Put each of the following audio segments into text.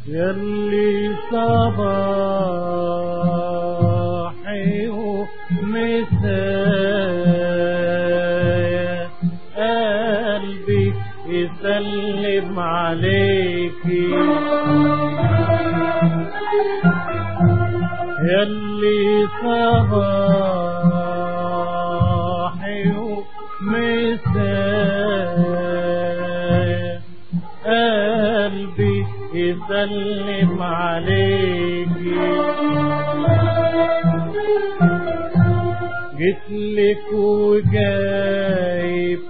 يلي صباحي ومسايا قلبي يسلم عليكي يلي صباحي ومسايا قلبي يسلم عليكي جيتلك وجايب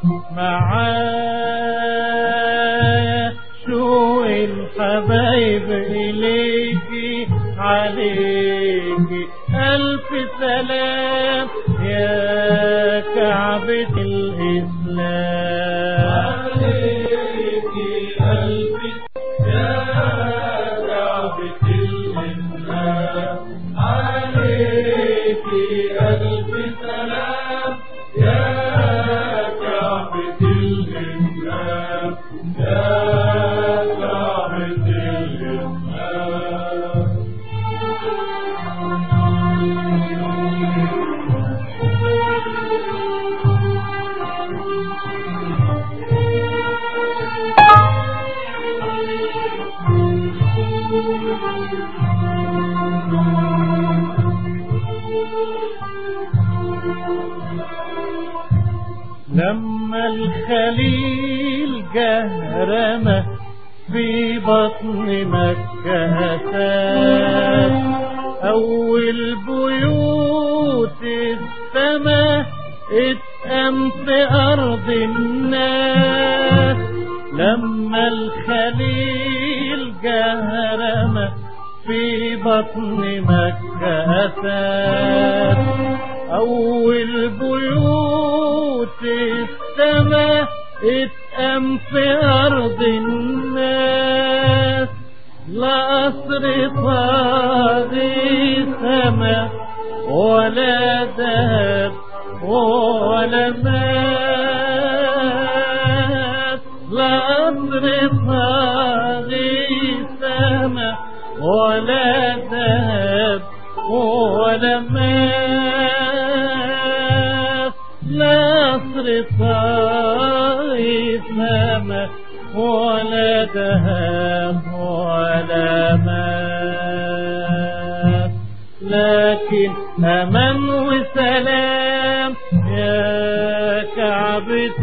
معاه شو الحبايب إليكي عليكي ألف سلام يا كعبة الإسلام عليكي ألف يا كعبة الإسلام عليكي ألف سلام يا كعبة الإسلام يا كعبة الإسلام لما الخليل جهرمه في بطن مكة أساس أول بيوت السماء اتقام في أرض الناس لما الخليل جهرمه في بطن مكة أساس أول بيوت السماء اتقام في أرض الناس لا قصر طاغي سما ولا ذهب ولا ماس لا قصر طاغي سما ولا ذهب ولا ماس لا صرف سما ولا ذهب ولا ماس لكن أمن وسلام يا كعبة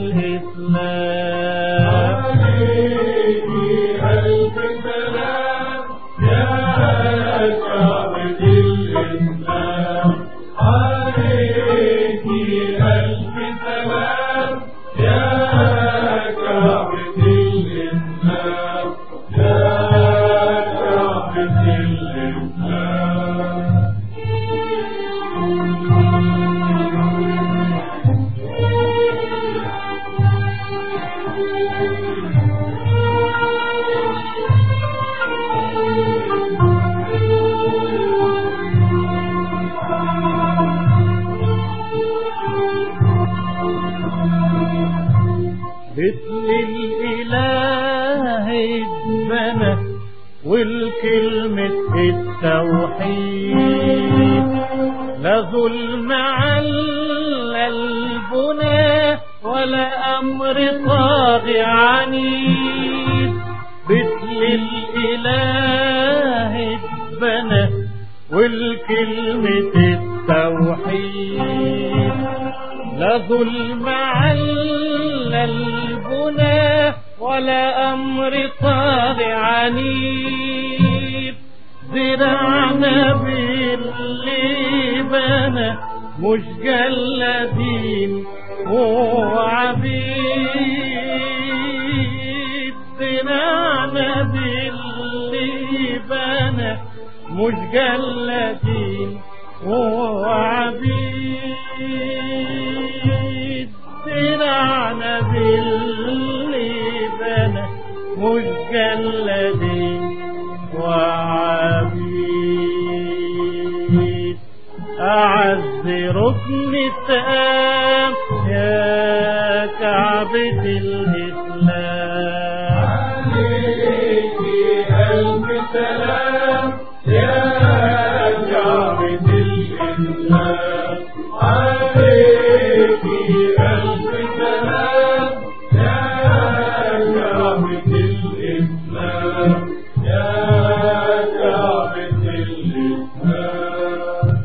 الإسلام عليكي ألف سلام يا كعبة الإسلام عليكي ألف سلام يا كعبة الإسلام يا كعبة الإسلام مثل الإله اتبنى والكلمة التوحيد لا ظلم على البنى ولا أمر طاغي عنيد مثل الإله اتبنى والكلمة التوحيد لا ظلم على البنى ولا أمر طاغي عنيد زرعنا باللي بنى مش جلدين وعبيد زرعنا باللي بنى مش جلدين وعبيد زرعنا باللبنة مش جلدين وعبيد أعز ركن التام يا كعبة الإسلام عليك ألف سلام يا شعبة الإسلام عليك ألف سلام يا شعبة الإسلام يا شعبة الإسلام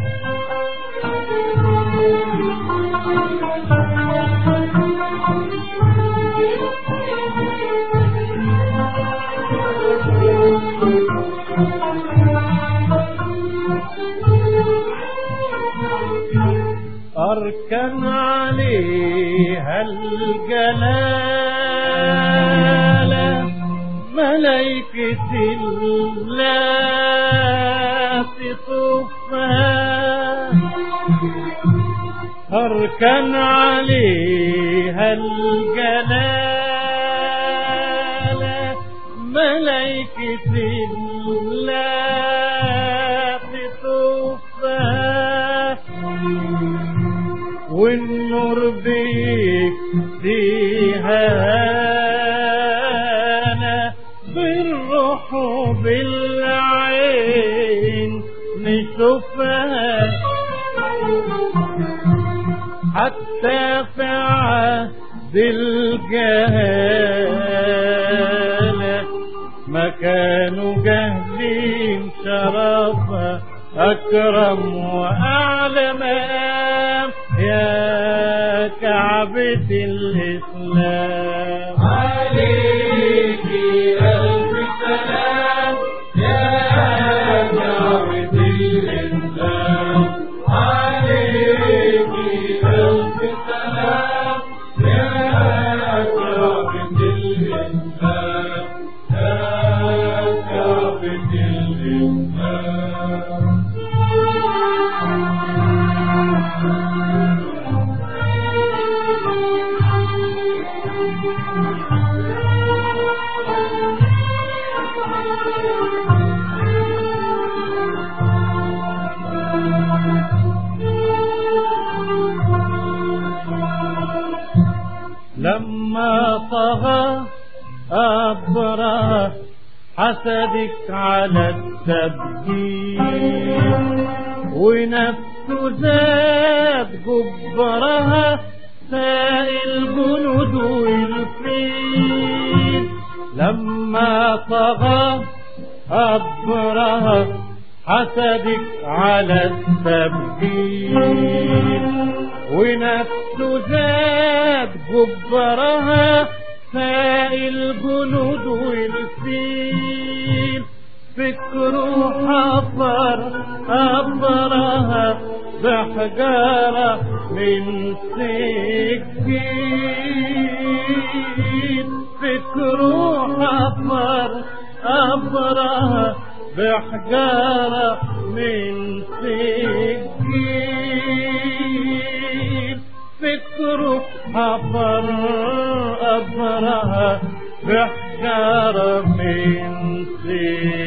أركن عليها الجلالة ملائكة الله تطوفها أركن عليها الجلالة ملائكة الله تطوفها والنور بيك فيها أنا بالروح وبالعين نشوفها حتى في عهد الجهالة ما كانوا جاهلين شرفها أكرم وأعلى مقام يا كعبة الإسلام عليك ألف سلام يا كعبة الإسلام عليك ألف سلام يا كعبة الإسلام يا كعبة الإسلام لما طغى أبرى حسدك على التبديل ونفسه زاد جبرها سائل جنود والفيل لما طغى أبرها حسدك على التبديل ونفسه زاد جبرها سائل جنود والفيل فكره حفر أبرها بحجارة من سكين فكره حفر أبرها بحجارة من سكين فكره حفر أبرها بحجارة من سكين